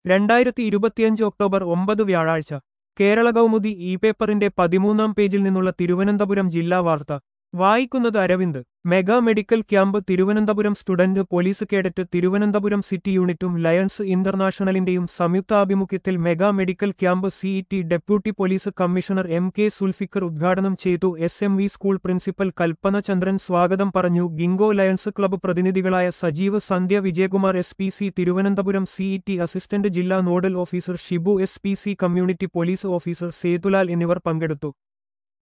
രണ്ടായിരത്തി ഇരുപത്തിയഞ്ച് ഒക്ടോബർ ഒമ്പത് വ്യാഴാഴ്ച കേരള കൗമുദി ഇ പേപ്പറിന്റെ പതിമൂന്നാം പേജിൽ നിന്നുള്ള തിരുവനന്തപുരം ജില്ലാ വാർത്ത വായിക്കുന്നത് Aravind mega medical camp Thiruvananthapuram student police cadet Thiruvananthapuram city യൂണിറ്റും ലയൺസ് ഇന്റർനാഷണലിന്റെയും സംയുക്താഭിമുഖ്യത്തിൽ mega medical camp CET deputy police commissioner M K Zulfikar ഉദ്ഘാടനം ചെയ്തു S M V school principal Kalpana Chandran സ്വാഗതം പറഞ്ഞു ഗിങ്കോ ലയൺസ് ക്ലബ്ബ് പ്രതിനിധികളായ Sajeev Sandhya Vijayakumar S P C Thiruvananthapuram CET assistant ജില്ലാ nodal officer Shibu S P C community police officer Sethulal എന്നിവർ പങ്കെടുത്തു